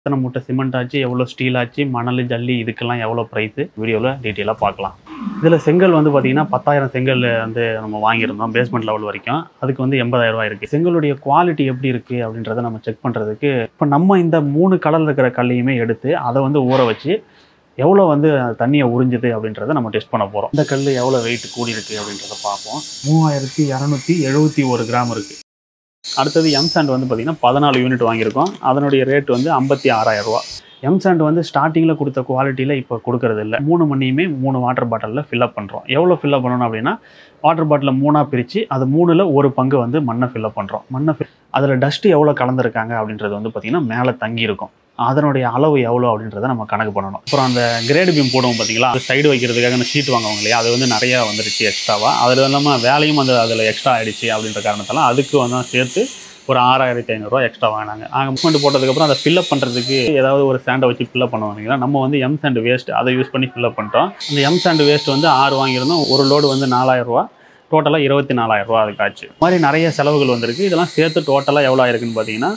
எத்தனை மூட்டை சிமெண்ட் ஆச்சு எவ்வளோ ஸ்டீல் ஆச்சு மணல் ஜல்லி இதுக்கெல்லாம் எவ்வளோ ப்ரைஸு வீடியோவில் டீட்டெயிலாக பார்க்கலாம் இதில் செங்கல் வந்து பார்த்தீங்கன்னா பத்தாயிரம் செங்கல் வந்து நம்ம வாங்கியிருந்தோம் பேஸ்மெண்ட் லெவல் வரைக்கும் அதுக்கு வந்து எண்பதாயிரம் ரூபாய் இருக்குது செங்கலுடைய குவாலிட்டி எப்படி இருக்குது அப்படின்றத நம்ம செக் பண்ணுறதுக்கு இப்போ நம்ம இந்த மூணு கலர் இருக்கிற கல்லையுமே எடுத்து அதை வந்து ஊற வச்சு எவ்வளோ வந்து தண்ணியை உறிஞ்சுது அப்படின்றத நம்ம டெஸ்ட் பண்ண போகிறோம் இந்த கல் எவ்வளோ வெயிட் கூடி இருக்குது அப்படின்றத பார்ப்போம் மூவாயிரத்தி இரநூத்தி எழுபத்தி ஒரு கிராம் இருக்குது அடுத்தது எம் சாண்ட் வந்து பார்த்திங்கன்னா பதினாலு யூனிட் வாங்கியிருக்கோம் அதனுடைய ரேட் வந்து ஐம்பத்தி ஆறாயிரம் ரூபா எம் சாண்ட் வந்து ஸ்டார்டிங்கில் கொடுத்த குவாலிட்டியில் இப்போ கொடுக்கறது இல்லை மூணு மணியுமே மூணு வாட்டர் பாட்டிலில் ஃபில்அப் பண்ணுறோம் எவ்வளோ ஃபில்அப் பண்ணணும் அப்படின்னா வாட்டர் பாட்டிலை மூணாக பிரித்து அது மூணில் ஒரு பங்கு வந்து மண்ணை ஃபில்அப் பண்ணுறோம் மண்ணை fill- அதில் டஸ்ட்டு எவ்வளோ கலந்துருக்காங்க அப்படின்றது வந்து பார்த்திங்கன்னா மேலே தங்கி இருக்கும் அதனுடைய அளவு எவ்வளோ அப்படின்றத நம்ம கணக்கு பண்ணணும் அப்புறம் அந்த கிரேடு பீம் போடுவோம் பார்த்தீங்களா அது சைடு வைக்கிறதுக்காக அந்த ஷீட் வாங்குவாங்க இல்லையா அது வந்து நிறையா வந்துருச்சு எக்ஸ்ட்ராவாக அதில் இல்லாமல் வேலையும் அந்த அதில் எக்ஸ்ட்ரா ஆயிடுச்சு அப்படின்ற காரணத்தால் அதுக்கு வந்து சேர்த்து ஒரு ஆறாயிரத்தி ஐநூறுரூவா எக்ஸ்ட்ரா வாங்கினாங்க நாங்கள் மூமெண்ட் போட்டதுக்கப்புறம் அதை ஃபில்அப் பண்ணுறதுக்கு ஏதாவது ஒரு சாண்டை வச்சு ஃபில்அப் பண்ணுவாங்க நம்ம வந்து எம் சாண்ட் வேஸ்ட் அதை யூஸ் பண்ணி ஃபில்அப் பண்ணிட்டோம் அந்த எம் சாண்ட் வேஸ்ட் வந்து ஆறு வாங்கியிருந்தோம் ஒரு லோடு வந்து நாலாயிரம் ரூபா டோட்டலாக இருபத்தி நாலாயிரம் ரூபா அதுக்கு ஆச்சு இந்த மாதிரி நிறைய செலவுகள் வந்திருக்கு இதெல்லாம் சேர்த்து டோட்டலாக எவ்வளோ ஆயிருக்குன்னு பார்த்தீங்கன்னா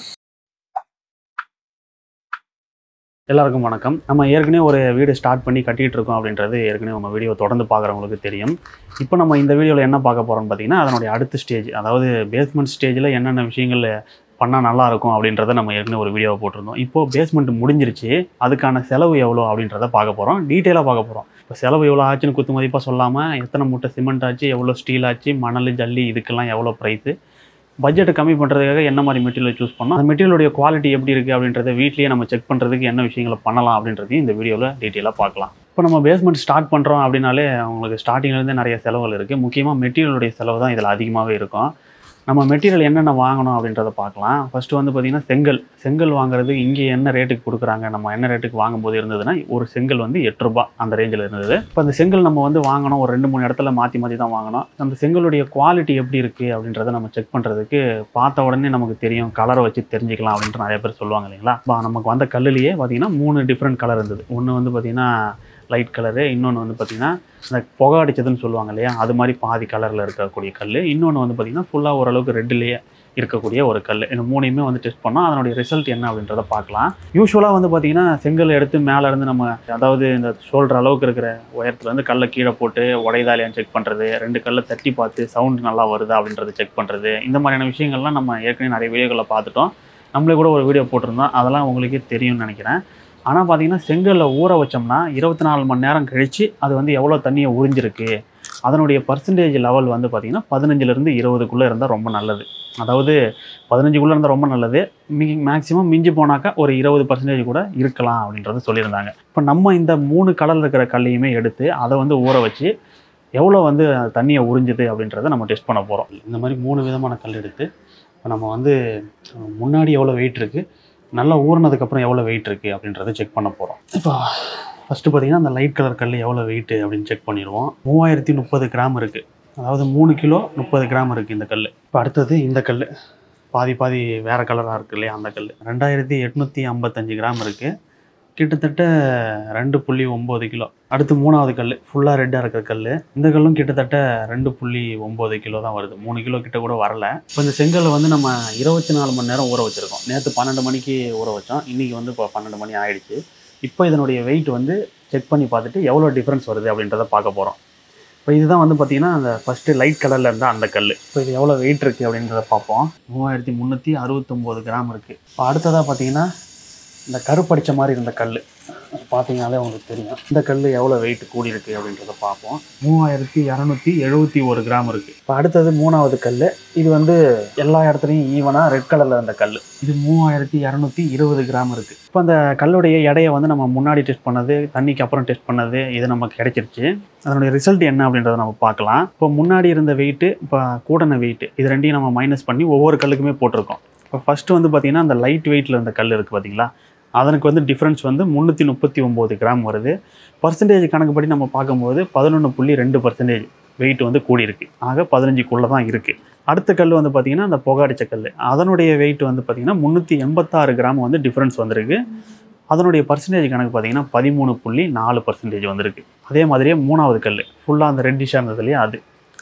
எல்லாருக்கும் வணக்கம் நம்ம ஏற்கனவே ஒரு வீடு ஸ்டார்ட் பண்ணி கட்டிகிட்டு இருக்கோம் அப்படின்றது ஏற்கனவே நம்ம வீடியோ தொடர்ந்து பார்க்குறவங்களுக்கு தெரியும் இப்போ நம்ம இந்த வீடியோவில் என்ன பார்க்க போகிறோம்னு பார்த்தீங்கன்னா அதனுடைய அடுத்த ஸ்டேஜ் அதாவது பேஸ்மெண்ட் ஸ்டேஜில் என்னென்ன விஷயங்கள் பண்ணால் நல்லா இருக்கும் அப்படின்றத நம்ம ஏற்கனவே ஒரு வீடியோவை போட்டிருந்தோம் இப்போது பேஸ்மெண்ட் முடிஞ்சிருச்சு அதுக்கான செலவு எவ்வளோ அப்படின்றத பார்க்க போகிறோம் டீட்டெயிலாக பார்க்க போகிறோம் இப்போ செலவு எவ்வளோ ஆச்சுன்னு குத்து மதிப்பாக சொல்லாமல் எத்தனை மூட்டை சிமெண்ட் ஆச்சு எவ்வளோ ஸ்டீல் ஆச்சு மணல் ஜல்லி இதுக்கெல்லாம் எவ்வளோ ப்ரைஸு பட்ஜெட்டை கம்மி பண்ணுறதுக்காக என்ன மாதிரி மெட்டீரியல் சூஸ் பண்ணோம் அந்த மெட்டீரியலுடைய குவாலிட்டி எப்படி இருக்குது அப்படின்றத வீட்லேயே நம்ம செக் பண்ணுறதுக்கு என்ன விஷயங்களை பண்ணலாம் அப்படின்றதையும் இந்த வீடியோவில் டீட்டெயிலாக பார்க்கலாம் இப்போ நம்ம பேஸ்மெண்ட் ஸ்டார்ட் பண்ணுறோம் அப்படின்னாலே உங்களுக்கு ஸ்டார்டிங்லேருந்தே நிறைய செலவுகள் இருக்குது முக்கியமாக மெட்டீரியலுடைய செலவு தான் இதில் அதிகமாகவே இருக்கும் நம்ம மெட்டீரியல் என்னென்ன வாங்கணும் அப்படின்றத பார்க்கலாம் ஃபஸ்ட்டு வந்து பார்த்திங்கன்னா செங்கல் செங்கல் வாங்குறது இங்கே என்ன ரேட்டுக்கு கொடுக்குறாங்க நம்ம என்ன ரேட்டுக்கு வாங்கும்போது இருந்ததுன்னா ஒரு செங்கல் வந்து எட்டு ரூபாய் அந்த ரேஞ்சில் இருந்தது இப்போ அந்த செங்கல் நம்ம வந்து வாங்கணும் ஒரு ரெண்டு மூணு இடத்துல மாற்றி மாற்றி தான் வாங்கணும் அந்த செங்கலுடைய குவாலிட்டி எப்படி இருக்குது அப்படின்றத நம்ம செக் பண்ணுறதுக்கு பார்த்த உடனே நமக்கு தெரியும் கலரை வச்சு தெரிஞ்சுக்கலாம் அப்படின்ட்டு நிறைய பேர் சொல்லுவாங்க இல்லைங்களா இப்போ நமக்கு வந்த கல்லுலேயே பார்த்தீங்கன்னா மூணு டிஃப்ரெண்ட் கலர் இருந்தது ஒன்று வந்து பார்த்திங்கன்னா லைட் கலரு இன்னொன்று வந்து பார்த்திங்கன்னா இந்த புகை அடிச்சதுன்னு சொல்லுவாங்க இல்லையா அது மாதிரி பாதி கலரில் இருக்கக்கூடிய கல் இன்னொன்று வந்து பார்த்திங்கன்னா ஃபுல்லாக ஓரளவுக்கு ரெட்டுலேயே இருக்கக்கூடிய ஒரு கல் இந்த மூணையுமே வந்து டெஸ்ட் பண்ணோம் அதனுடைய ரிசல்ட் என்ன அப்படின்றத பார்க்கலாம் யூஸ்வலாக வந்து பார்த்திங்கன்னா செங்கல் எடுத்து மேலே இருந்து நம்ம அதாவது இந்த ஷோல்டர் அளவுக்கு இருக்கிற உயரத்துலேருந்து கல்லை கீழே போட்டு உடையதாலியான்னு செக் பண்ணுறது ரெண்டு கல்லை தட்டி பார்த்து சவுண்ட் நல்லா வருதா அப்படின்றத செக் பண்ணுறது இந்த மாதிரியான விஷயங்கள்லாம் நம்ம ஏற்கனவே நிறைய வீடியோக்களை பார்த்துட்டோம் நம்மளே கூட ஒரு வீடியோ போட்டிருந்தோம் அதெல்லாம் உங்களுக்கே தெரியும்னு நினைக்கிறேன் ஆனால் பார்த்தீங்கன்னா செங்கல்ல ஊற வச்சோம்னா இருபத்தி நாலு மணி நேரம் கழித்து அது வந்து எவ்வளோ தண்ணியை உறிஞ்சிருக்கு அதனுடைய பர்சன்டேஜ் லெவல் வந்து பார்த்திங்கன்னா பதினஞ்சுலேருந்து இருபதுக்குள்ளே இருந்தால் ரொம்ப நல்லது அதாவது பதினஞ்சுக்குள்ளே இருந்தால் ரொம்ப நல்லது மி மேக்ஸிமம் மிஞ்சி போனாக்கா ஒரு இருபது பர்சன்டேஜ் கூட இருக்கலாம் அப்படின்றது சொல்லியிருந்தாங்க இப்போ நம்ம இந்த மூணு கலர் இருக்கிற கல்லையுமே எடுத்து அதை வந்து ஊற வச்சு எவ்வளோ வந்து தண்ணியை உறிஞ்சுது அப்படின்றத நம்ம டெஸ்ட் பண்ண போகிறோம் இந்த மாதிரி மூணு விதமான கல் எடுத்து இப்போ நம்ம வந்து முன்னாடி எவ்வளோ வெயிட் இருக்குது நல்லா ஊறினதுக்கப்புறம் எவ்வளோ வெயிட் இருக்குது அப்படின்றத செக் பண்ண போகிறோம் இப்போ ஃபஸ்ட்டு பார்த்தீங்கன்னா அந்த லைட் கலர் கல் எவ்வளோ வெயிட்டு அப்படின்னு செக் பண்ணிடுவோம் மூவாயிரத்தி முப்பது கிராம் இருக்குது அதாவது மூணு கிலோ முப்பது கிராம் இருக்குது இந்த கல் இப்போ அடுத்தது இந்த கல் பாதி பாதி வேறு கலராக இருக்கு இல்லையா அந்த கல் ரெண்டாயிரத்தி எட்நூற்றி ஐம்பத்தஞ்சு கிராம் இருக்குது கிட்டத்தட்ட ரெண்டு புள்ளி ஒம்பது கிலோ அடுத்து மூணாவது கல் ஃபுல்லாக ரெட்டாக இருக்கிற கல் இந்த கல்லும் கிட்டத்தட்ட ரெண்டு புள்ளி ஒம்பது கிலோ தான் வருது மூணு கிலோ கிட்ட கூட வரல இப்போ இந்த செங்கல்லை வந்து நம்ம இருபத்தி நாலு மணி நேரம் ஊற வச்சுருக்கோம் நேற்று பன்னெண்டு மணிக்கு ஊற வச்சோம் இன்றைக்கி வந்து இப்போ பன்னெண்டு மணி ஆயிடுச்சு இப்போ இதனுடைய வெயிட் வந்து செக் பண்ணி பார்த்துட்டு எவ்வளோ டிஃப்ரென்ஸ் வருது அப்படின்றத பார்க்க போகிறோம் இப்போ இதுதான் வந்து பார்த்தீங்கன்னா அந்த ஃபஸ்ட்டு லைட் கலரில் இருந்தால் அந்த கல் இப்போ இது எவ்வளோ வெயிட் இருக்குது அப்படின்றத பார்ப்போம் மூவாயிரத்தி முந்நூற்றி அறுபத்தொம்போது கிராம் இருக்குது இப்போ அடுத்ததாக பார்த்தீங்கன்னா இந்த கருப்படிச்ச மாதிரி இருந்த கல் பார்த்தீங்கனாலே உங்களுக்கு தெரியும் இந்த கல் எவ்வளோ வெயிட் கூடி இருக்கு அப்படின்றத பார்ப்போம் மூவாயிரத்தி இரநூத்தி எழுபத்தி ஒரு கிராம் இருக்குது இப்போ அடுத்தது மூணாவது கல் இது வந்து எல்லா இடத்துலையும் ஈவனாக ரெட் கலரில் இருந்த கல் இது மூவாயிரத்தி இரநூத்தி இருபது கிராம் இருக்குது இப்போ அந்த கல்லுடைய எடையை வந்து நம்ம முன்னாடி டெஸ்ட் பண்ணது தண்ணிக்கு அப்புறம் டெஸ்ட் பண்ணது இது நமக்கு கிடைச்சிருச்சு அதனுடைய ரிசல்ட் என்ன அப்படின்றத நம்ம பார்க்கலாம் இப்போ முன்னாடி இருந்த வெயிட்டு இப்போ கூடன வெயிட்டு இது ரெண்டையும் நம்ம மைனஸ் பண்ணி ஒவ்வொரு கல்லுக்குமே போட்டிருக்கோம் இப்போ ஃபஸ்ட்டு வந்து பார்த்திங்கன்னா அந்த லைட் வெயிட்டில் இருந்த கல் இருக்குது பார்த்தீங்களா அதனுக்கு வந்து டிஃப்ரென்ஸ் வந்து முந்நூற்றி முப்பத்தி ஒம்பது கிராம் வருது பர்சன்டேஜ் கணக்குப்படி நம்ம பார்க்கும்போது பதினொன்று புள்ளி ரெண்டு பர்சன்டேஜ் வெயிட் வந்து கூடியிருக்கு ஆக பதினஞ்சுக்குள்ளே தான் இருக்குது அடுத்த கல் வந்து பார்த்திங்கன்னா அந்த புகாடிச்ச கல் அதனுடைய வெயிட் வந்து பார்த்திங்கன்னா முந்நூற்றி எண்பத்தாறு கிராம் வந்து டிஃப்ரென்ஸ் வந்திருக்கு அதனுடைய பர்சன்டேஜ் கணக்கு பார்த்தீங்கன்னா பதிமூணு புள்ளி நாலு பர்சன்டேஜ் வந்திருக்கு அதே மாதிரியே மூணாவது கல் ஃபுல்லாக அந்த ரெட்டிஷாக இருந்தது இல்லையா அது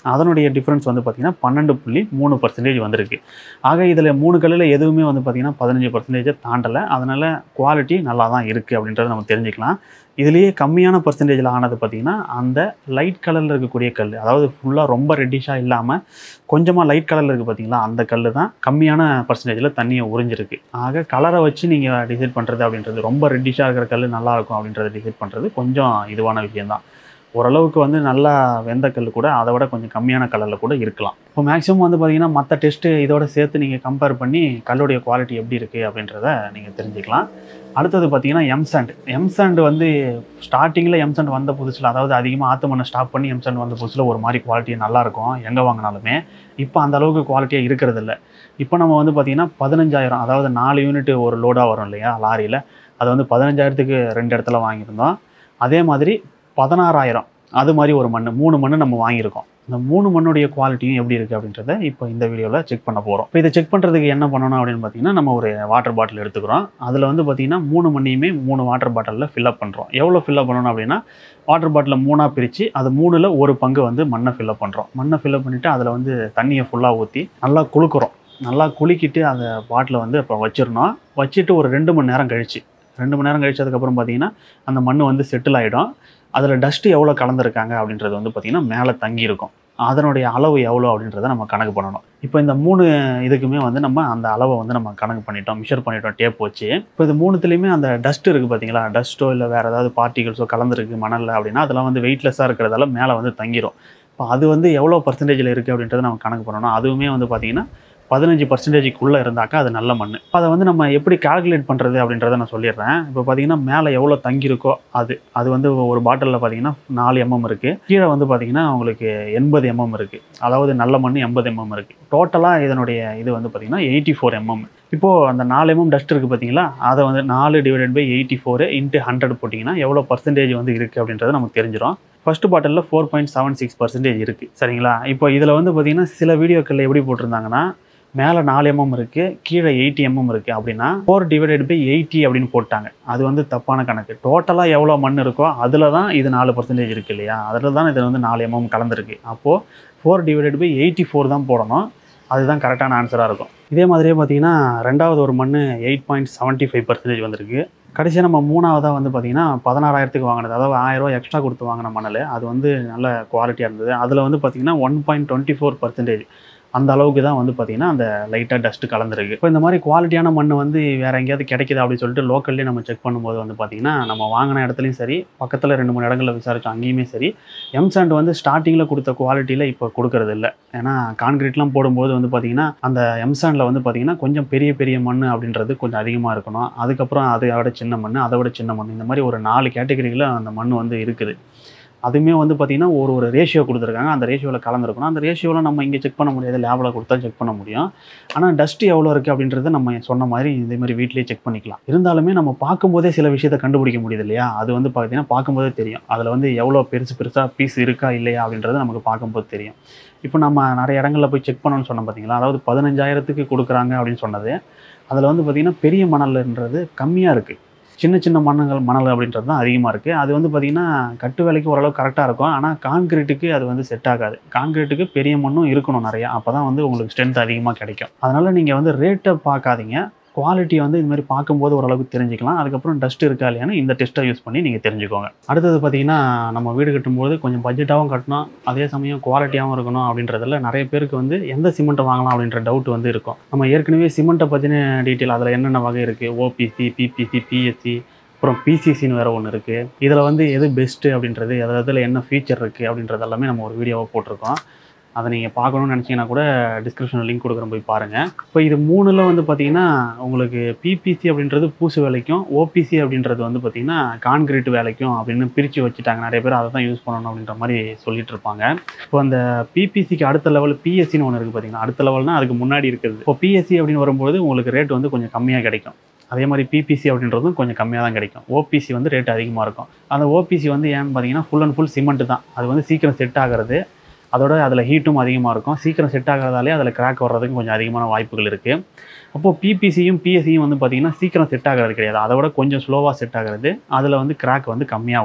அதனுடைய டிஃப்ரென்ஸ் வந்து பார்த்திங்கன்னா பன்னெண்டு புள்ளி மூணு பர்சன்டேஜ் வந்திருக்கு ஆக இதில் மூணு கல்லில் எதுவுமே வந்து பார்த்திங்கன்னா பதினஞ்சு பர்சன்டேஜை தாண்டலை அதனால் குவாலிட்டி நல்லா தான் இருக்குது அப்படின்றத நம்ம தெரிஞ்சுக்கலாம் இதுலேயே கம்மியான பர்சன்டேஜில் ஆனது பார்த்திங்கன்னா அந்த லைட் கலரில் இருக்கக்கூடிய கல் அதாவது ஃபுல்லாக ரொம்ப ரெட்டிஷாக இல்லாமல் கொஞ்சமாக லைட் கலரில் இருக்குது பார்த்தீங்களா அந்த கல் தான் கம்மியான பர்சன்டேஜில் தண்ணியை உறிஞ்சிருக்கு ஆக கலரை வச்சு நீங்கள் டிசைட் பண்ணுறது அப்படின்றது ரொம்ப ரெட்டிஷாக இருக்கிற கல் நல்லா இருக்கும் அப்படின்றத டிசைட் பண்ணுறது கொஞ்சம் இதுவான விஷயம்தான் ஓரளவுக்கு வந்து நல்லா வெந்த கல் கூட அதை விட கொஞ்சம் கம்மியான கலரில் கூட இருக்கலாம் இப்போ மேக்ஸிமம் வந்து பார்த்தீங்கன்னா மற்ற டெஸ்ட்டு இதோட சேர்த்து நீங்கள் கம்பேர் பண்ணி கல்லுடைய குவாலிட்டி எப்படி இருக்குது அப்படின்றத நீங்கள் தெரிஞ்சுக்கலாம் அடுத்தது பார்த்தீங்கன்னா எம்சாண்ட் எம்சாண்ட் வந்து ஸ்டார்டிங்கில் எம்சாண்ட் வந்த புதுசில் அதாவது அதிகமாக ஆத்து மண்ணை ஸ்டாப் பண்ணி எம்சாண்ட் வந்த புதுசில் ஒரு மாதிரி குவாலிட்டி நல்லாயிருக்கும் எங்கே வாங்கினாலுமே இப்போ அந்த அளவுக்கு குவாலிட்டியாக இருக்கிறது இல்ல இப்போ நம்ம வந்து பார்த்திங்கன்னா பதினஞ்சாயிரம் அதாவது நாலு யூனிட் ஒரு லோடாக வரும் இல்லையா லாரியில் அது வந்து பதினஞ்சாயிரத்துக்கு ரெண்டு இடத்துல வாங்கியிருந்தோம் அதே மாதிரி பதினாறாயிரம் அது மாதிரி ஒரு மண் மூணு மண் நம்ம வாங்கியிருக்கோம் இந்த மூணு மண்ணுடைய குவாலிட்டியும் எப்படி இருக்குது அப்படின்றத இப்போ இந்த வீடியோவில் செக் பண்ண போகிறோம் இப்போ இதை செக் பண்ணுறதுக்கு என்ன பண்ணணும் அப்படின்னு பார்த்தீங்கன்னா நம்ம ஒரு வாட்டர் பாட்டில் எடுத்துக்கிறோம் அதில் வந்து பார்த்திங்கன்னா மூணு மண்ணையுமே மூணு வாட்டர் பாட்டிலில் ஃபில்அப் பண்ணுறோம் எவ்வளோ ஃபில்அப் பண்ணணும் அப்படின்னா வாட்டர் பாட்டிலில் மூணாக பிரித்து அது மூணில் ஒரு பங்கு வந்து மண்ணை ஃபில்அப் பண்ணுறோம் மண்ணை ஃபில்அப் பண்ணிவிட்டு அதில் வந்து தண்ணியை ஃபுல்லாக ஊற்றி நல்லா குலுக்குறோம் நல்லா குலுக்கிட்டு அந்த பாட்டிலை வந்து இப்போ வச்சிடணும் வச்சுட்டு ஒரு ரெண்டு மணி நேரம் கழிச்சு ரெண்டு மணி நேரம் கழிச்சதுக்கப்புறம் பார்த்தீங்கன்னா அந்த மண் வந்து செட்டில் ஆகிடும் அதில் டஸ்ட்டு எவ்வளோ கலந்துருக்காங்க அப்படின்றது வந்து பார்த்திங்கன்னா மேலே தங்கியிருக்கும் அதனுடைய அளவு எவ்வளோ அப்படின்றத நம்ம கணக்கு பண்ணணும் இப்போ இந்த மூணு இதுக்குமே வந்து நம்ம அந்த அளவை வந்து நம்ம கணக்கு பண்ணிட்டோம் மிஷர் பண்ணிட்டோம் டேப் வச்சு இப்போ இது மூணுத்துலேயுமே அந்த டஸ்ட் இருக்குது பார்த்தீங்களா டஸ்ட்டோ இல்லை வேறு ஏதாவது பார்ட்டிகல்ஸோ கலந்துருக்கு மணலில் அப்படின்னா அதெல்லாம் வந்து வெயிட்லெஸ்ஸாக இருக்கிறதால மேலே வந்து தங்கிரும் இப்போ அது வந்து எவ்வளோ பர்சன்டேஜில் இருக்குது அப்படின்றத நம்ம கணக்கு பண்ணணும் அதுவுமே வந்து பார்த்திங்கன்னா பதினஞ்சு பர்சன்டேஜுக்குள்ளே இருந்தாக்கா அது நல்ல மண் அதை வந்து நம்ம எப்படி கால்குலேட் பண்ணுறது அப்படின்றத நான் சொல்லிடுறேன் இப்போ பார்த்தீங்கன்னா மேலே எவ்வளோ தங்கியிருக்கோ அது அது வந்து ஒரு பாட்டிலில் பார்த்தீங்கன்னா நாலு எம்எம் இருக்குது கீழே வந்து பார்த்தீங்கன்னா உங்களுக்கு எண்பது எம்எம் இருக்குது அதாவது நல்ல மண் எண்பது எம்எம் இருக்குது டோட்டலாக இதனுடைய இது வந்து பார்த்தீங்கன்னா எயிட்டி ஃபோர் எம்எம் இப்போது அந்த நாலு எம்எம் டஸ்ட் இருக்குது பார்த்தீங்களா அதை வந்து நாலு divided by eighty four into hundred போட்டிங்கன்னா எவ்வளோ பர்சன்டேஜ் வந்து இருக்குது அப்படின்றது நமக்கு தெரிஞ்சிடும் ஃபர்ஸ்ட் பாட்டிலில் four point seven six percentage இருக்குது சரிங்களா இப்போ இதில் வந்து பார்த்தீங்கன்னா சில வீடியோக்களில் எப்படி போட்டிருந்தாங்கன்னா மேலே நாலு எம்எம் இருக்குது கீழே எயிட்டி எம்எம் இருக்குது அப்படின்னா ஃபோர் டிவைடட் பை எயிட்டி அப்படின்னு போட்டாங்க அது வந்து தப்பான கணக்கு டோட்டலாக எவ்வளோ மண் இருக்கோ அதில் தான் இது நாலு பர்சன்டேஜ் இருக்குது இல்லையா அதில் தான் இது வந்து நாலு எம்எம் கலந்துருக்கு அப்போது four divided by eighty four தான் போடணும் அதுதான் கரெக்டான ஆன்சராக இருக்கும் இதே மாதிரியே பார்த்தீங்கன்னா ரெண்டாவது ஒரு மண் eight point seventy five percentage வந்திருக்கு கடைசியாக நம்ம மூணாவதாக வந்து பார்த்தீங்கன்னா பதினாறாயிரத்துக்கு வாங்கினது அதாவது ஆயிரம் ரூபாய் எக்ஸ்ட்ரா கொடுத்து வாங்கின மணல் அது வந்து நல்ல குவாலிட்டியாக இருந்தது அதில் வந்து பார்த்தீங்கன்னா one point twenty four percentage அந்த அளவுக்கு தான் வந்து பார்த்தீங்கன்னா அந்த லைட்டாக டஸ்ட் கலந்துருக்கு இப்போ இந்த மாதிரி குவாலிட்டியான மண் வந்து வேறு எங்கேயாவது கிடைக்குது அப்படின்னு சொல்லிட்டு லோக்கல்லே நம்ம செக் பண்ணும்போது வந்து பார்த்தீங்கன்னா நம்ம வாங்கின இடத்துலையும் சரி பக்கத்தில் ரெண்டு மூணு இடங்களில் விசாரிச்சோம் அங்கேயுமே சரி எம்சாண்ட் வந்து ஸ்டார்டிங்கில் கொடுத்த குவாலிட்டியில் இப்போ கொடுக்கறது இல்லை ஏன்னா கான்கிரீட்லாம் போடும்போது வந்து பார்த்தீங்கன்னா அந்த எம்சாண்டில் வந்து பார்த்தீங்கன்னா கொஞ்சம் பெரிய பெரிய மண் அப்படின்றது கொஞ்சம் அதிகமாக இருக்கணும் அதுக்கப்புறம் அதை விட சின்ன மண் அதை விட சின்ன மண் இந்த மாதிரி ஒரு நாலு கேட்டகரியில் அந்த மண் வந்து இருக்குது அதுவுமே வந்து பார்த்திங்கன்னா ஒரு ஒரு ரேஷியோ கொடுத்துருக்காங்க அந்த ரேஷியோவில் கலந்துருக்கணும் அந்த ரேஷியோவில் நம்ம இங்கே செக் பண்ண முடியாது லேபில் கொடுத்தா செக் பண்ண முடியும் ஆனால் டஸ்ட் எவ்வளோ இருக்குது அப்படின்றத நம்ம சொன்ன மாதிரி இதே மாதிரி வீட்லேயே செக் பண்ணிக்கலாம் இருந்தாலுமே நம்ம பார்க்கும்போதே சில விஷயத்தை கண்டுபிடிக்க முடியுது இல்லையா அது வந்து பார்த்தீங்கன்னா பார்க்கும்போதே தெரியும் அதில் வந்து எவ்வளோ பெருசு பெருசாக பீஸ் இருக்கா இல்லையா அப்படின்றது நமக்கு பார்க்கும்போது தெரியும் இப்போ நம்ம நிறைய இடங்களில் போய் செக் பண்ணணும்னு சொன்னோம் பார்த்தீங்களா அதாவது பதினஞ்சாயிரத்துக்கு கொடுக்குறாங்க அப்படின்னு சொன்னது அதில் வந்து பார்த்திங்கன்னா பெரிய மணல்ன்றது கம்மியாக இருக்குது சின்ன சின்ன மண்ணங்கள் மணல் அப்படின்றது தான் அதிகமாக இருக்குது அது வந்து பார்த்திங்கன்னா கட்டு வேலைக்கு ஓரளவு கரெக்டாக இருக்கும் ஆனால் கான்கிரீட்டுக்கு அது வந்து செட் ஆகாது கான்கிரீட்டுக்கு பெரிய மண்ணும் இருக்கணும் நிறையா அப்போ தான் வந்து உங்களுக்கு ஸ்ட்ரென்த் அதிகமாக கிடைக்கும் அதனால் நீங்கள் வந்து ரேட்டை பார்க்காதீங்க குவாலிட்டி வந்து இது மாதிரி பார்க்கும்போது ஓரளவுக்கு தெரிஞ்சுக்கலாம் அதுக்கப்புறம் டஸ்ட் இருக்கா இல்லையான்னு இந்த டெஸ்ட்டை யூஸ் பண்ணி நீங்கள் தெரிஞ்சுக்கோங்க அடுத்தது பார்த்தீங்கன்னா நம்ம வீடு கட்டும்போது கொஞ்சம் பட்ஜெட்டாகவும் கட்டணும் அதே சமயம் குவாலிட்டியாகவும் இருக்கணும் அப்படின்றதுல நிறைய பேருக்கு வந்து எந்த சிமெண்ட்டை வாங்கலாம் அப்படின்ற டவுட் வந்து இருக்கும் நம்ம ஏற்கனவே சிமெண்ட்டை பற்றின டீட்டெயில் அதில் என்னென்ன வகை இருக்குது ஓபிசி பிபிசி பிஎஸ்சி அப்புறம் பிசிசின்னு வேறு ஒன்று இருக்குது இதில் வந்து எது பெஸ்ட்டு அப்படின்றது அதில் என்ன ஃபீச்சர் இருக்குது அப்படின்றது எல்லாமே நம்ம ஒரு வீடியோவாக போட்டிருக்கோம் அதை நீங்கள் பார்க்கணும்னு நினச்சிங்கன்னா கூட டிஸ்கிரிப்ஷனில் லிங்க் கொடுக்குறேன் போய் பாருங்கள் இப்போ இது மூணில் வந்து பார்த்தீங்கன்னா உங்களுக்கு பிபிசி அப்படின்றது பூசு வேலைக்கும் ஓபிசி அப்படின்றது வந்து பார்த்தீங்கன்னா கான்கிரீட் வேலைக்கும் அப்படின்னு பிரித்து வச்சுட்டாங்க நிறைய பேர் அதை தான் யூஸ் பண்ணணும் அப்படின்ற மாதிரி சொல்லிட்டு இருப்பாங்க இப்போ அந்த பிபிசிக்கு அடுத்த லெவல் பிஎஸ்சின்னு ஒன்று இருக்குது பார்த்தீங்கன்னா அடுத்த லெவல்னால் அதுக்கு முன்னாடி இருக்குது இப்போ பிஎஸ்சி அப்படின்னு வரும்போது உங்களுக்கு ரேட் வந்து கொஞ்சம் கம்மியாக கிடைக்கும் அதே மாதிரி பிபிசி அப்படின்றதும் கொஞ்சம் கம்மியாக தான் கிடைக்கும் ஓபிசி வந்து ரேட் அதிகமாக இருக்கும் அந்த ஓபிசி வந்து ஏன்னு பார்த்தீங்கன்னா ஃபுல் அண்ட் ஃபுல் சிமெண்ட் தான் அது வந்து சீக்கிரம் செட் ஆகிறது அதோட அதில் ஹீட்டும் அதிகமாக இருக்கும் சீக்கிரம் செட் ஆகிறதாலே அதில் கிராக் வர்றதுக்கு கொஞ்சம் அதிகமான வாய்ப்புகள் இருக்குது அப்போது பிபிசியும் பிஎஸ்சியும் வந்து பார்த்திங்கன்னா சீக்கிரம் செட் ஆகிறது கிடையாது அதை விட கொஞ்சம் ஸ்லோவாக செட் ஆகிறது அதில் வந்து கிராக் வந்து கம்மியாக வரும்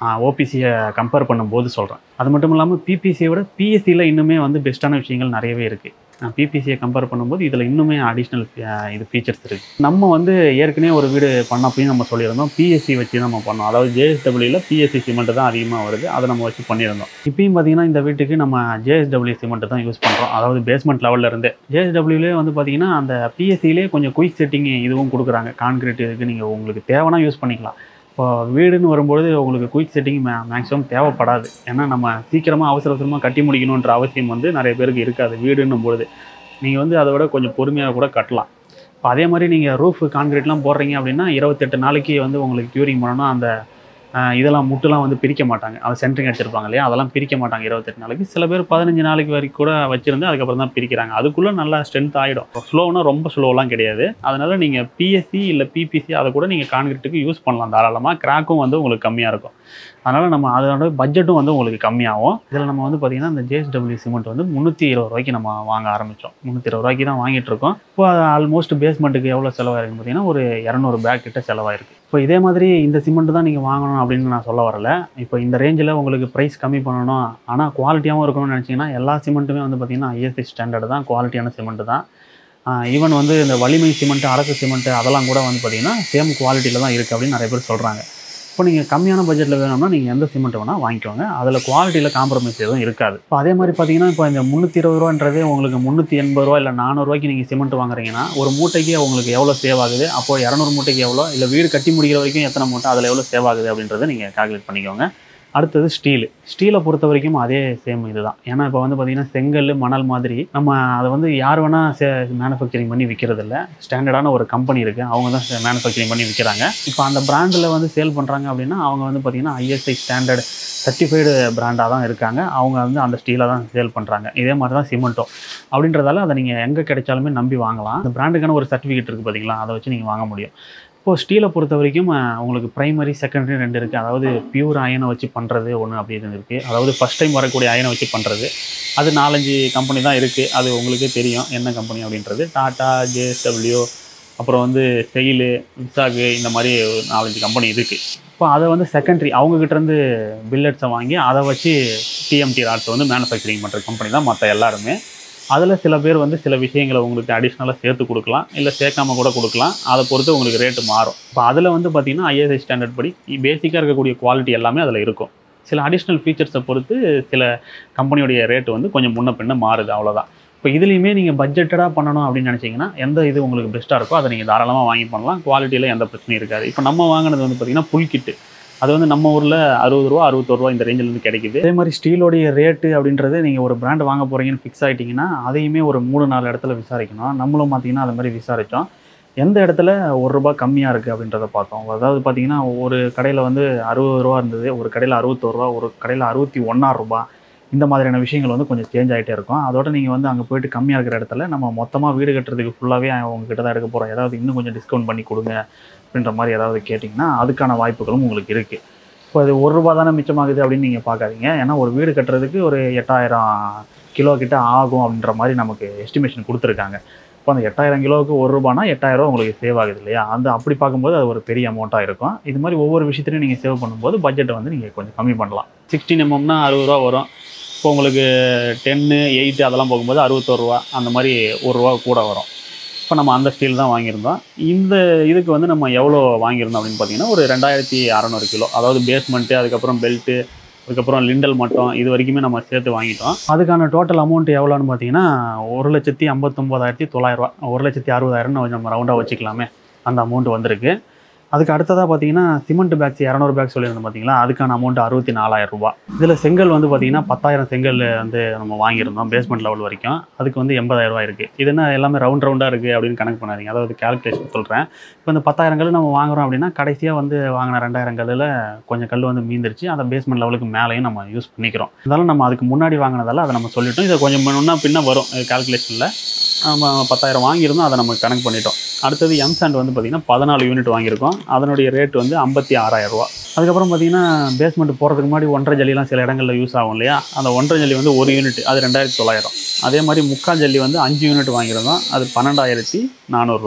ஓபிசியை கம்பேர் பண்ணும்போது சொல்கிறேன் அது மட்டும் இல்லாமல் பிபிசியை விட பிஎஸ்சியில் இன்னுமே வந்து பெஸ்ட்டான விஷயங்கள் நிறையவே இருக்குது பிபிசியை கம்பேர் பண்ணும்போது இதில் இன்னுமே அடிஷ்னல் இது ஃபீச்சர்ஸ் இருக்குது நம்ம வந்து ஏற்கனவே ஒரு வீடு பண்ணப்பையும் நம்ம சொல்லியிருந்தோம் பிஎஸ்சி வச்சு நம்ம பண்ணோம் அதாவது ஜேஎஸ்டபிள்யூவில் பிஎஸ்சி சிமெண்ட் தான் அதிகமாக வருது அதை நம்ம வச்சு பண்ணியிருந்தோம் இப்பயும் பார்த்தீங்கன்னா இந்த வீட்டுக்கு நம்ம ஜேஎஸ்டபிள்யூ சிமெண்ட் தான் யூஸ் பண்ணுறோம் அதாவது பேஸ்மெண்ட் லெவலில் இருந்தே ஜேஎஸ்டபிள்யூலே வந்து பார்த்தீங்கன்னா அந்த பிஎஸ்சிலே கொஞ்சம் குயிக் செட்டிங் இதுவும் கொடுக்குறாங்க கான்கிரீட் இதுக்கு நீங்கள் உங்களுக்கு தேவைன்னா யூஸ் பண்ணிக்கலாம் இப்போ வீடுன்னு வரும்பொழுது உங்களுக்கு குயிக் செட்டிங் மே மேக்ஸிமம் தேவைப்படாது ஏன்னா நம்ம சீக்கிரமாக அவசர அவசரமாக கட்டி முடிக்கணுன்ற அவசியம் வந்து நிறைய பேருக்கு இருக்காது வீடுன்னும் பொழுது நீங்கள் வந்து அதை விட கொஞ்சம் பொறுமையாக கூட கட்டலாம் இப்போ அதே மாதிரி நீங்கள் ரூஃப் கான்கிரீட்லாம் போடுறீங்க அப்படின்னா இருபத்தெட்டு நாளைக்கு வந்து உங்களுக்கு க்யூரிங் பண்ணணும் அந்த ஆஹ், இதெல்லாம் முட்டுலாம் வந்து பிரிக்க மாட்டாங்க அதை சென்ட்ரிங் அடிச்சிருப்பாங்க இல்லையா அதெல்லாம் பிரிக்க மாட்டாங்க இருபத்தெட்டு நாளைக்கு சில பேர் பதினஞ்சு நாளைக்கு வரைக்கும் கூட வச்சிருந்து அதுக்கப்புறம் தான் பிரிக்கிறாங்க அதுக்குள்ளே நல்லா ஸ்ட்ரென்த் ஆகிடும் ஸ்லோனா ரொம்ப ஸ்லோலாம் கிடையாது அதனால நீங்கள் பிஎஸ்சி இல்லை பிபிசி அதை கூட நீங்கள் கான்கிரீட்டுக்கு யூஸ் பண்ணலாம் தாராளமாக கிராக்கும் வந்து உங்களுக்கு கம்மியாக இருக்கும் அதனால் நம்ம அதோட பட்ஜெட்டும் வந்து உங்களுக்கு கம்மியாகும் இதில் நம்ம வந்து பார்த்திங்கன்னா இந்த ஜேஎஸ்டபிள்யூ சிமெண்ட் வந்து முந்நூற்றி இருபது ரூபாய்க்கு நம்ம வாங்க ஆரம்பித்தோம் முந்நூற்றி இருபது ரூபாய்க்கு தான் வாங்கிட்டு இருக்கோம் இப்போ ஆல்மோஸ்ட் பேஸ்மெண்ட்டுக்கு எவ்வளோ செலவாயிருக்குன்னு பார்த்தீங்கன்னா ஒரு இரநூறு பேக் கிட்ட செலவாயிருக்கு இப்போ இதே மாதிரி இந்த சிமெண்ட் தான் நீங்கள் வாங்கணும் அப்படின்னு நான் சொல்ல வரல இப்போ இந்த ரேஞ்சில் உங்களுக்கு ப்ரைஸ் கம்மி பண்ணணும் ஆனால் குவாலிட்டியாகவும் இருக்கணும்னு நினச்சிங்கன்னா எல்லா சிமெண்ட்டுமே வந்து பார்த்திங்கன்னா ஐஎஸ்ஐ ஸ்டாண்டர்டு தான் குவாலிட்டியான சிமெண்ட் தான் ஈவன் வந்து இந்த வலிமை சிமெண்ட் அரசு சிமெண்ட் அதெல்லாம் கூட வந்து பார்த்திங்கன்னா சேம் குவாலிட்டியில் தான் இருக்குது அப்படின்னு நிறைய பேர் சொல்கிறாங்க இப்போ நீங்கள் கம்மியான பட்ஜெட்டில் வேணும்னா நீங்கள் எந்த சிமெண்ட் வேணால் வாங்கிக்கோங்க அதில் குவாலிட்டியில் காம்ப்ரமைஸ் எதுவும் இருக்காது இப்போ அதே மாதிரி பார்த்தீங்கன்னா இப்போ இந்த முந்நூற்றி இருபது ரூபான்றதே உங்களுக்கு முந்நூற்றி எண்பது ரூபா இல்லை நானூறுரூவாய்க்கு நீங்கள் சிமெண்ட் வாங்குறீங்கன்னா ஒரு மூட்டைக்கு உங்களுக்கு எவ்வளோ சேவ் ஆகுது அப்போ இரநூறு மூட்டைக்கு எவ்வளோ இல்லை வீடு கட்டி முடிக்கிற வரைக்கும் எத்தனை மூட்டை அதில் எவ்வளோ சேவ் ஆகுது அப்படின்றத நீங்கள் கால்குலேட் பண்ணிக்கோங்க அடுத்தது ஸ்டீல் ஸ்டீலை பொறுத்த வரைக்கும் அதே சேம் இதுதான் ஏன்னா இப்போ வந்து பார்த்திங்கன்னா செங்கல் மணல் மாதிரி நம்ம அதை வந்து யார் வேணால் சே மேனுஃபேக்சரிங் பண்ணி விற்கிறது இல்லை ஸ்டாண்டர்டான ஒரு கம்பெனி இருக்குது அவங்க தான் மேனுஃபேக்சரிங் பண்ணி விற்கிறாங்க இப்போ அந்த பிராண்டில் வந்து சேல் பண்ணுறாங்க அப்படின்னா அவங்க வந்து பார்த்திங்கன்னா ஐஎஸ்ஐ ஸ்டாண்டர்ட் சர்டிஃபைடு பிராண்டாக தான் இருக்காங்க அவங்க வந்து அந்த ஸ்டீலை தான் சேல் பண்ணுறாங்க இதே மாதிரி தான் சிமெண்ட்டும் அப்படின்றதால அதை நீங்கள் எங்கே கிடைச்சாலுமே நம்பி வாங்கலாம் அந்த பிராண்டுக்கான ஒரு சர்டிஃபிகேட் இருக்குது பார்த்தீங்களா அதை வச்சு நீங்கள் வாங்க முடியும் இப்போது ஸ்டீலை பொறுத்த வரைக்கும் அஹ், உங்களுக்கு ப்ரைமரி செகண்டரி ரெண்டு இருக்குது அதாவது பியூர் அயனை வச்சு பண்ணுறது ஒன்று அப்படின்னு இருக்குது அதாவது ஃபஸ்ட் டைம் வரக்கூடிய அயனை வச்சு பண்ணுறது அது நாலஞ்சு கம்பெனி தான் இருக்குது அது உங்களுக்கே தெரியும் என்ன கம்பெனி அப்படின்றது டாட்டா ஜேஎஸ்டபிள்யூ அப்புறம் வந்து செயிலு விசாகு இந்த மாதிரி ஒரு நாலஞ்சு கம்பெனி இருக்குது இப்போ அதை வந்து செகண்டரி அவங்கக்கிட்டேருந்து பில்லட்ஸை வாங்கி அதை வச்சு டிஎம்டி ராட்ஸை வந்து மேனுஃபேக்சரிங் பண்ணுற கம்பெனி தான் மற்ற எல்லாருமே அதில் சில பேர் வந்து சில விஷயங்களை உங்களுக்கு அடிஷ்னலாக சேர்த்து கொடுக்கலாம் இல்லை சேர்க்காம கூட கொடுக்கலாம் அதை பொறுத்து உங்களுக்கு ரேட்டு மாறும் இப்போ அதில் வந்து பார்த்தீங்கன்னா ஐஎஸ்ஐ ஸ்டாண்டர்ட் படி பேசிக்காக இருக்கக்கூடிய குவாலிட்டி எல்லாமே அதில் இருக்கும் சில அடிஷ்னல் ஃபீச்சர்ஸை பொறுத்து சில கம்பெனியுடைய ரேட்டு வந்து கொஞ்சம் முன்ன பின்ன மாறுது அவ்வளோதான் இப்போ இதுலேயுமே நீங்கள் பட்ஜெட்டடாக பண்ணணும் அப்படின்னு நினச்சிங்கன்னா எந்த இது உங்களுக்கு பெஸ்ட்டாக இருக்கோ அதை நீங்கள் தாராளமாக வாங்கி பண்ணலாம் குவாலிட்டியில் எந்த பிரச்சனையும் இருக்காது இப்போ நம்ம வாங்கினது வந்து பார்த்திங்கன்னா புல் கிட்டு அது வந்து நம்ம ஊரில் அறுபது ரூபா அறுபத்தொரு ரூபா இந்த ரேஞ்சில் இருந்து கிடைக்குது அதே மாதிரி ஸ்டீலோடைய ரேட்டு அப்படின்றது நீங்கள் ஒரு பிராண்ட் வாங்க போகிறீங்கன்னு ஃபிக்ஸ் ஆகிட்டிங்கன்னா அதையுமே ஒரு மூணு நாலு இடத்துல விசாரிக்கணும் நம்மளும் பார்த்தீங்கன்னா அது மாதிரி விசாரித்தோம் எந்த இடத்துல ஒரு ரூபா கம்மியாக இருக்குது அப்படின்றத பார்த்தோம் அதாவது பார்த்தீங்கன்னா ஒரு கடையில் வந்து அறுபது ரூபா இருந்தது ஒரு கடையில் அறுபத்தோரு ரூபா ஒரு கடையில் அறுபத்தி ஒன்றாறு ரூபா இந்த மாதிரியான விஷயங்கள் வந்து கொஞ்சம் சேஞ்ச் ஆகிட்டே இருக்கும் அதோட நீங்கள் வந்து அங்கே போயிட்டு கம்மியாக இருக்கிற இடத்துல நம்ம மொத்தமாக வீடு கட்டுறதுக்கு ஃபுல்லாகவே உங்ககிட்ட தான் எடுக்க போகிறோம் ஏதாவது இன்னும் கொஞ்சம் டிஸ்கவுண்ட் பண்ணி கொடுங்க அப்படின்ற மாதிரி ஏதாவது கேட்டிங்கன்னா அதுக்கான வாய்ப்புகளும் உங்களுக்கு இருக்குது இப்போ அது ஒரு ரூபா தானே மிச்சமாகுது அப்படின்னு நீங்கள் பார்க்காதீங்க ஏன்னா ஒரு வீடு கட்டுறதுக்கு ஒரு எட்டாயிரம் கிலோ கிட்ட ஆகும் அப்படின்ற மாதிரி நமக்கு எஸ்டிமேஷன் கொடுத்துருக்காங்க இப்போ அந்த எட்டாயிரம் கிலோவுக்கு ஒரு ரூபானா எட்டாயிரம் ரூபா உங்களுக்கு சேவ் ஆகுது இல்லையா அந்த அப்படி பார்க்கும்போது அது ஒரு பெரிய அமௌண்ட்டாக இருக்கும் இது மாதிரி ஒவ்வொரு விஷயத்துலையும் நீங்கள் சேவ் பண்ணும்போது பட்ஜெட்டை வந்து நீங்கள் கொஞ்சம் கம்மி பண்ணலாம் சிக்ஸ்டீன் எம்எம்னா அறுபது ரூபா வரும் இப்போ உங்களுக்கு டென்னு எயிட்டு அதெல்லாம் போகும்போது அறுபத்தோரு ரூபா அந்த மாதிரி ஒரு ரூபா கூட வரும் இப்போ நம்ம அந்த ஸ்டீல் தான் வாங்கியிருந்தோம் இந்த இதுக்கு வந்து நம்ம எவ்வளோ வாங்கியிருந்தோம் அப்படின்னு பார்த்தீங்கன்னா ஒரு ரெண்டாயிரத்தி அறநூறு கிலோ அதாவது பேஸ்மெண்ட்டு அதுக்கப்புறம் பெல்ட்டு அதுக்கப்புறம் லிண்டல் மட்டும் இது வரைக்குமே நம்ம சேர்த்து வாங்கிட்டோம் அதுக்கான டோட்டல் அமௌண்ட் எவ்வளோன்னு பார்த்தீங்கன்னா ஒரு லட்சத்தி ஐம்பத்தொம்போதாயிரத்தி தொள்ளாயிரரூவா ஒரு லட்சத்தி அறுபதாயிரம்னு நம்ம ரவுண்டாக வச்சுக்கலாமே அந்த அமௌண்ட் வந்திருக்கு அதுக்கு அடுத்ததாக பார்த்தீங்கன்னா சிமெண்ட் பேக்ஸ் இரநூறு பேக் சொல்லியிருந்தோம் பார்த்தீங்களா அதுக்கான அமௌண்ட் அறுபத்தி நாலாயிரம் ரூபாய் இதில் செங்கல் வந்து பார்த்தீங்கன்னா பத்தாயிரம் செங்கல் வந்து நம்ம வாங்கியிருந்தோம் பேஸ்மெண்ட் லெவல் வரைக்கும் அதுக்கு வந்து எண்பதாயிரம் ரூபாய் இருக்குது இது என்ன எல்லாமே ரவுண்ட் ரவுண்டாக இருக்குது அப்படின்னு கணக்கு பண்ணாதீங்க அதாவது கேல்குலேஷன் சொல்கிறேன் இப்போ இந்த பத்தாயிரம் கல் நம்ம வாங்குறோம் அப்படின்னா கடைசியாக வந்து வாங்கின ரெண்டாயிரம் கல்லில் கொஞ்சம் கல் வந்து மீந்துருச்சு அதை பேஸ்மெண்ட் லெவலுக்கு மேலேயும் நம்ம யூஸ் பண்ணிக்கிறோம் இருந்தாலும் நம்ம அதுக்கு முன்னாடி வாங்கினதால அதை நம்ம சொல்லிட்டோம் இதை கொஞ்சம் முன்னா பின்ன வரும் கால்குலேஷனில் நம்ம பத்தாயிரம் வாங்கியிருந்தோம் அதை நம்ம கணக்கு பண்ணிட்டோம் அடுத்தது எம் சாண்ட் வந்து பார்த்திங்கன்னா பதினாலு யூனிட் வாங்கியிருக்கோம் அதனுடைய ரேட் வந்து ஐம்பத்தி ஆறாயிரம் ரூபா அதுக்கப்புறம் பார்த்தீங்கன்னா பேஸ்மெண்ட் போகிறதுக்கு முன்னாடி ஒன்றரை ஜல்லிலாம் சில இடங்களில் யூஸ் ஆகும் இல்லையா அந்த ஒன்றரை ஜல்லி வந்து ஒரு யூனிட் அது ரெண்டாயிரத்தி தொள்ளாயிரம் அதே மாதிரி முக்கால் ஜல்லி வந்து அஞ்சு யூனிட் வாங்கியிருந்தோம் அது பன்னெண்டாயிரத்தி நானூறு ரூபாய்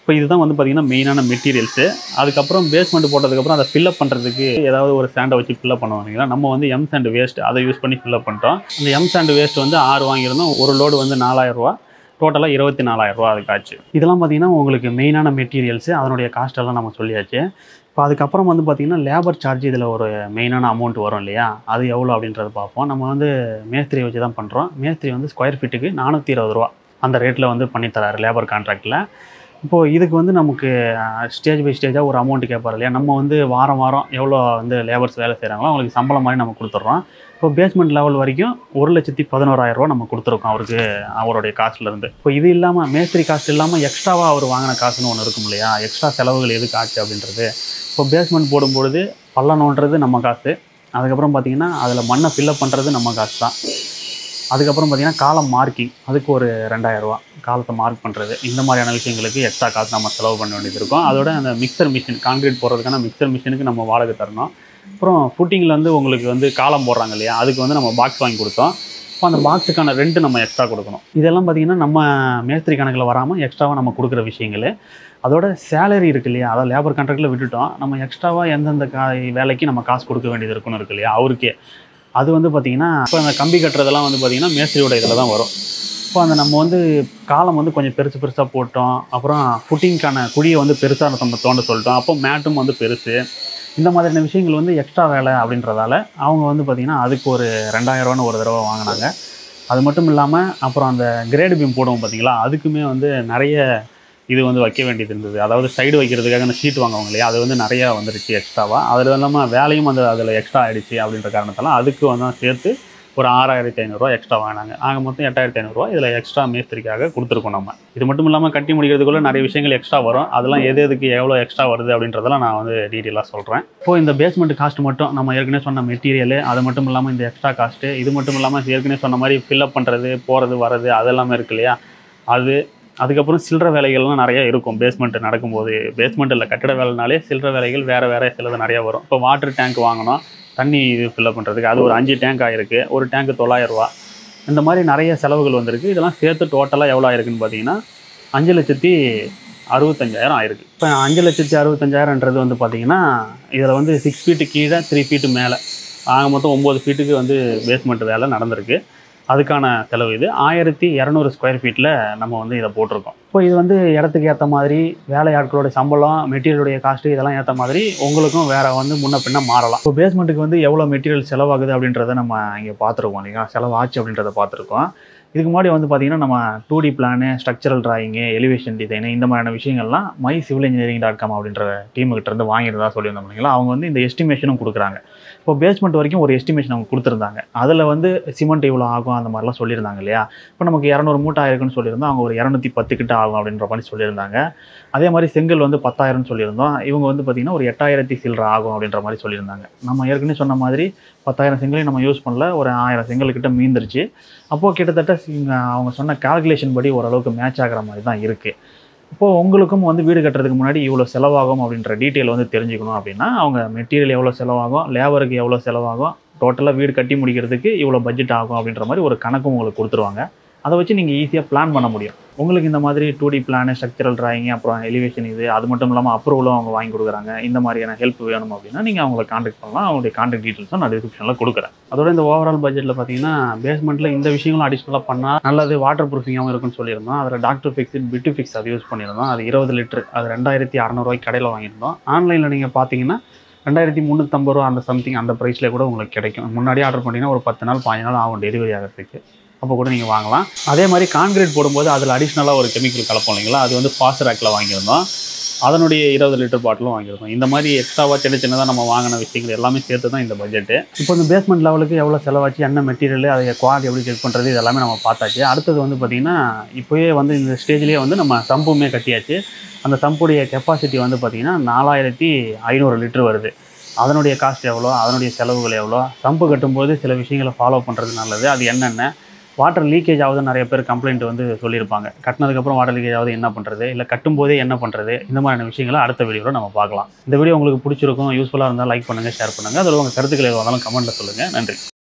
இப்போ இதுதான் வந்து பார்த்தீங்கன்னா மெயினான மெட்டீரியல்ஸு அதுக்கப்புறம் பேஸ்மெண்ட் போட்டதுக்கப்புறம் அதை ஃபில்அப் பண்ணுறதுக்கு ஏதாவது ஒரு சாண்டை வச்சு ஃபில்அப் பண்ணுவோம் இல்லைங்களா நம்ம வந்து எம் சாண்ட் வேஸ்ட் அதை யூஸ் பண்ணி ஃபில்அப் பண்ணிட்டோம் இந்த எம் சாண்ட் வேஸ்ட் வந்து ஆறு வாங்கியிருந்தோம் ஒரு லோடு வந்து நாலாயிரரூவா டோட்டலாக இருபத்தி நாலாயிரரூவா அதுக்கு ஆச்சு இதெல்லாம் பார்த்தீங்கன்னா உங்களுக்கு மெயினான மெட்டீரியல்ஸு அதனுடைய காஸ்ட் எல்லாம் நம்ம சொல்லியாச்சு இப்போ அதுக்கப்புறம் வந்து பார்த்திங்கன்னா லேபர் சார்ஜ் இதில் ஒரு மெயினான அமௌண்ட் வரும் இல்லையா அது எவ்வளோ அப்படின்றத பார்ப்போம் நம்ம வந்து மேஸ்திரி வச்சு தான் பண்ணுறோம் மேஸ்திரி வந்து ஸ்கொயர் ஃபீட்டுக்கு நானூற்றி இருபது ரூபா அந்த ரேட்டில் வந்து பண்ணித்தராரு லேபர் கான்ட்ராக்டில் இப்போது இதுக்கு வந்து நமக்கு ஸ்டேஜ் பை ஸ்டேஜாக ஒரு அமௌண்ட் கேட்பார் இல்லையா நம்ம வந்து வாரம் வாரம் எவ்வளோ வந்து லேபர்ஸ் வேலை செய்கிறாங்களோ அவங்களுக்கு சம்பளம் மாதிரி நம்ம கொடுத்துட்றோம் இப்போ பேஸ்மெண்ட் லெவல் வரைக்கும் ஒரு லட்சத்தி பதினோராயிரம் ரூபா நம்ம கொடுத்துருக்கோம் அவருக்கு அவருடைய காசுலேருந்து இப்போ இது இல்லாமல் மேஸ்திரி காஸ்ட் இல்லாமல் எக்ஸ்ட்ராவாக அவர் வாங்கின காசுன்னு ஒன்று இருக்கும் இல்லையா எக்ஸ்ட்ரா செலவுகள் எதுக்கு ஆச்சு அப்படின்றது இப்போ பேஸ்மெண்ட் போடும்பொழுது பள்ளம் நோண்டுறது நம்ம காசு அதுக்கப்புறம் பார்த்தீங்கன்னா அதில் மண்ணை ஃபில்லப் பண்ணுறது நம்ம காசு தான் அதுக்கப்புறம் பார்த்தீங்கன்னா காலம் மார்க்கிங் அதுக்கு ஒரு ரெண்டாயிரரூவா காலத்தை மார்க் பண்ணுறது இந்த மாதிரியான விஷயங்களுக்கு எக்ஸ்ட்ரா காசு நம்ம செலவு பண்ண வேண்டியது இருக்கும் அதோட அந்த மிக்சர் மிஷின் கான்கிரீட் போடுறதுக்கான மிக்சர் மிஷினுக்கு நம்ம வாடகை தரணும் அப்புறம் ஃபுட்டிங்கில் வந்து உங்களுக்கு வந்து காலம் போடுறாங்க இல்லையா அதுக்கு வந்து நம்ம பாக்ஸ் வாங்கி கொடுத்தோம் இப்போ அந்த பாக்ஸுக்கான ரெண்ட் நம்ம எக்ஸ்ட்ரா கொடுக்கணும் இதெல்லாம் பார்த்தீங்கன்னா நம்ம மேஸ்திரி கணக்கில் வராமல் எக்ஸ்ட்ராவாக நம்ம கொடுக்குற விஷயங்கள் அதோட சேலரி இருக்கு இல்லையா அதை லேபர் கான்ட்ராக்டில் விட்டுட்டோம் நம்ம எக்ஸ்ட்ராவாக எந்தெந்த கா வேலைக்கு நம்ம காசு கொடுக்க வேண்டியது இருக்குன்னு இருக்கு இல்லையா அவருக்கே அது வந்து பார்த்திங்கன்னா இப்போ அந்த கம்பி கட்டுறதெல்லாம் வந்து பார்த்திங்கன்னா மேஸ்திரியோட இதில் தான் வரும் இப்போ அந்த நம்ம வந்து காலம் வந்து கொஞ்சம் பெருசு பெருசாக போட்டோம் அப்புறம் ஃபுட்டிங்க்கான குழியை வந்து பெருசாக நம்ம தோண்ட சொல்லிட்டோம் அப்போ மேட்டும் வந்து பெருசு இந்த மாதிரியான விஷயங்கள் வந்து எக்ஸ்ட்ரா வேலை அப்படின்றதால அவங்க வந்து பார்த்திங்கன்னா அதுக்கு ஒரு ரெண்டாயிரரூவான்னு ஒரு தடவை வாங்கினாங்க அது மட்டும் இல்லாமல் அப்புறம் அந்த கிரேடு பீம் போடுவோம் பார்த்தீங்களா அதுக்குமே வந்து நிறைய இது வந்து வைக்க வேண்டியது இருந்தது அதாவது சைடு வைக்கிறதுக்காக அந்த ஷீட் வாங்குவாங்க இல்லையா அது வந்து நிறையா வந்துருச்சு எக்ஸ்ட்ராவாக அதில் இல்லாமல் வேலையும் அந்த அதில் எக்ஸ்ட்ரா ஆகிடுச்சு அப்படின்ற காரணத்தால அதுக்கு வந்து சேர்த்து ஒரு ஆறாயிரத்தி ஐநூறுரூவா எக்ஸ்ட்ரா வாங்கினாங்க ஆக மொத்தம் எட்டாயிரத்தி ஐநூறுரூவா இதில் எக்ஸ்ட்ரா மேஸ்திரிக்காக கொடுத்துருக்கோம் நம்ம இது மட்டும் இல்லாமல் கட்டி முடிக்கிறதுக்குள்ள நிறைய விஷயங்கள் எக்ஸ்ட்ரா வரும் அதெல்லாம் எது எதுக்கு எவ்வளோ எக்ஸ்ட்ரா வருது அப்படின்றதெல்லாம் நான் வந்து டீட்டெயிலாக சொல்கிறேன் இப்போ இந்த பேஸ்மெண்ட் காஸ்ட் மட்டும் நம்ம ஏற்கனவே சொன்ன மெட்டீரியல் அது மட்டும் இல்லாமல் இந்த எக்ஸ்ட்ரா காஸ்ட்டு இது மட்டும் இல்லாமல் ஏற்கனவே சொன்ன மாதிரி ஃபில்அப் பண்ணுறது போகிறது வர்றது அதெல்லாமே இருக்கு இல்லையா அது அதுக்கப்புறம் சில்லற வேலைகள்லாம் நிறைய இருக்கும் பேஸ்மெண்ட் நடக்கும்போது பேஸ்மெண்ட்டில் கட்டிட வேலைனாலே சில்லற வேலைகள் வேறு வேறு சிலது நிறையா வரும் இப்போ வாட்டர் டேங்க் வாங்கணும் தண்ணி இது ஃபில்அப் பண்ணுறதுக்கு அது ஒரு அஞ்சு டேங்க் ஆகிருக்கு ஒரு டேங்க் தொள்ளாயிரரூவா இந்த மாதிரி நிறைய செலவுகள் வந்திருக்கு இதெல்லாம் சேர்த்து டோட்டலாக எவ்வளோ ஆயிருக்குன்னு பார்த்தீங்கன்னா அஞ்சு லட்சத்தி அறுபத்தஞ்சாயிரம் ஆயிருக்கு இப்போ அஞ்சு லட்சத்தி அறுபத்தஞ்சாயிரம்ன்றது வந்து பார்த்தீங்கன்னா இதில் வந்து சிக்ஸ் ஃபீட்டு கீழே த்ரீ ஃபீட்டு மேலே ஆக மொத்தம் ஒம்பது ஃபீட்டுக்கு வந்து பேஸ்மெண்ட் வேலை நடந்திருக்கு அதுக்கான செலவு இது ஆயிரத்தி இரநூறு ஸ்கொயர் ஃபீட்டில் நம்ம வந்து இதை போட்டிருக்கோம் இப்போ இது வந்து இடத்துக்கு ஏற்ற மாதிரி வேலையாட்களோட சம்பளம் மெட்டீரியலுடைய காஸ்ட்டு இதெல்லாம் ஏற்ற மாதிரி உங்களுக்கும் வேறு வந்து முன்ன பின்ன மாறலாம் இப்போ பேஸ்மெண்ட்டுக்கு வந்து எவ்வளோ மெட்டீரியல் செலவாகுது அப்படின்றத நம்ம இங்கே பார்த்துருக்கோம் இல்லைங்களா செலவாச்சு அப்படின்றத பார்த்துருக்கோம் இதுக்கு முன்னாடி வந்து பார்த்திங்கன்னா நம்ம two D plan structural drawing elevation design இந்த மாதிரியான விஷயங்கள்லாம் my civil engineering dot com அப்படின்ற டீமுக்கிட்ட இருந்து வாங்கியிருந்தா சொல்லியிருந்தோம் இல்லைங்களா அவங்க வந்து இந்த எஸ்டிமேஷனும் கொடுக்குறாங்க இப்போ பேஸ்மெண்ட் வரைக்கும் ஒரு எஸ்டிமேஷன் அவங்க கொடுத்துருந்தாங்க அதில் வந்து சிமெண்ட் இவ்வளோ ஆகும் அந்த மாதிரிலாம் சொல்லியிருந்தாங்க இல்லையா இப்போ நமக்கு இரநூறு மூட்டை ஆயிருக்குன்னு சொல்லியிருந்தோம் அவங்க ஒரு இரநூத்தி பத்து கிட்ட ஆகும் அப்படின்ற மாதிரி சொல்லியிருந்தாங்க அதே மாதிரி செங்கல் வந்து பத்தாயிரம்னு சொல்லியிருந்தோம் இவங்க வந்து பார்த்திங்கன்னா ஒரு எட்டாயிரத்தி சில்லற ஆகும் அப்படின்ற மாதிரி சொல்லியிருந்தாங்க நம்ம ஏற்கனவே சொன்ன மாதிரி பத்தாயிரம் செங்கலையும் நம்ம யூஸ் பண்ணல ஒரு ஆயிரம் செங்கல் கிட்ட மீந்துருச்சு அப்போது கிட்டத்தட்ட இங்க அவங்க சொன்ன கால்குலேஷன் படி ஓரளவுக்கு மேட்ச் ஆகிற மாதிரி தான் இருக்குது இப்போது உங்களுக்கும் வந்து வீடு கட்டுறதுக்கு முன்னாடி இவ்வளோ செலவாகும் அப்படின்ற டீட்டெயில் வந்து தெரிஞ்சுக்கணும் அப்படின்னா அவங்க மெட்டீரியல் எவ்வளோ செலவாகும் லேபருக்கு எவ்வளோ செலவாகும் டோட்டலாக வீடு கட்டி முடிக்கிறதுக்கு இவ்வளோ பட்ஜெட் ஆகும் அப்படின்ற மாதிரி ஒரு கணக்கும் உங்களுக்கு கொடுத்துருவாங்க அதை வச்சு நீங்கள் ஈஸியாக பிளான் பண்ண முடியும் உங்களுக்கு இந்த மாதிரி two D plan structural drawing அப்புறம் எலிவேஷன் இது அது மட்டும் இல்லாமல் அப்ரூவலும் அவங்க வாங்கி கொடுக்குறாங்க இந்த மாதிரியான ஹெல்ப் வேணும் அப்படின்னா நீங்கள் அவங்கள காண்டாக்ட் பண்ணலாம் அவங்களுடைய காண்டாக்ட் டீட்டெயில்ஸும் நான் டிஸ்கிரிப்ஷனில் கொடுக்குறேன் அதோட இந்த ஓவரால் பட்ஜெட்டில் பார்த்தீங்கன்னா பேஸ்மெண்ட்டில் இந்த விஷயங்களும் அடிஷ்னலாக பண்ணால் நல்லது வாட்டர் ப்ரூஃபிங்காகவும் இருக்குன்னு சொல்லியிருந்தோம் அதில் டாக்டர் ஃபிக்ஸிட் பிட்டு ஃபிக்ஸ் அது யூஸ் பண்ணியிருந்தோம் அது இருபது லிட்டர் அது ரெண்டாயிரத்தி அறநூறுவாய்க்கு கடையில் வாங்கியிருந்தோம் ஆன்லைனில் நீங்கள் பார்த்தீங்கன்னா ரெண்டாயிரத்தி முந்நூற்றம்பது ரூபா அந்த சம்திங் அந்த ப்ரைஸில் கூட உங்களுக்கு கிடைக்கும் முன்னாடி ஆர்டர் பண்ணிங்கன்னா ஒரு பத்து நாள் பாஞ்சு நாள் ஆகும் டெலிவரி ஆகிறதுக்கு அப்போ கூட நீங்கள் வாங்கலாம் அதே மாதிரி கான்கிரீட் போடும்போது அதில் அடிஷ்னலாக ஒரு கெமிக்கல் கலப்போம் இல்லைங்களா அது வந்து ஃபாஸ்ட்ராக்கில் வாங்கியிருந்தோம் அதனுடைய இருபது லிட்டர் பாட்டிலும் வாங்கியிருக்கோம் இந்த மாதிரி எக்ஸ்ட்ராவாக சின்ன சின்னதாக நம்ம வாங்கின விஷயங்கள் எல்லாமே சேர்த்து தான் இந்த பட்ஜெட்டு இப்போ இந்த பேஸ்மெண்ட் லெவலுக்கு எவ்வளோ செலவாச்சு என்ன மெட்டீரியல் அதை குவாலிட்டி எப்படி செக் பண்ணுறது இது எல்லாமே நம்ம பார்த்தாச்சு அடுத்தது வந்து பார்த்திங்கன்னா இப்போயே வந்து இந்த ஸ்டேஜ்லேயே வந்து நம்ம சம்புமே கட்டியாச்சு அந்த சம்புடைய கெப்பாசிட்டி வந்து பார்த்திங்கன்னா நாலாயிரத்தி ஐநூறு லிட்டர் வருது அதனுடைய காஸ்ட் எவ்வளோ அதனுடைய செலவுகள் எவ்வளோ சம்பு கட்டும்போது சில விஷயங்களை ஃபாலோ பண்ணுறது நல்லது அது என்னென்ன வாட்டர் லீக்கேஜ் ஆகுது நிறைய பேர் கம்ப்ளைண்ட் வந்து சொல்லியிருப்பாங்க கட்டினதுக்கப்புறம் வாட்டர் லீக்கேஜ் ஆகுது என்ன பண்ணுறது இல்லை கட்டும்போதே என்ன பண்ணுறது இந்த மாதிரியான விஷயங்களை அடுத்த வீடியோவில் நம்ம பார்க்கலாம் இந்த வீடியோ உங்களுக்கு பிடிச்சிருக்கும் யூஸ்ஃபுல்லாக இருந்தால் லைக் பண்ணுங்கள் ஷேர் பண்ணுங்கள் அதில் உங்கள் கருத்துக்கள் எதுவாக இருந்தாலும் கமெண்ட்டில் சொல்லுங்கள் நன்றி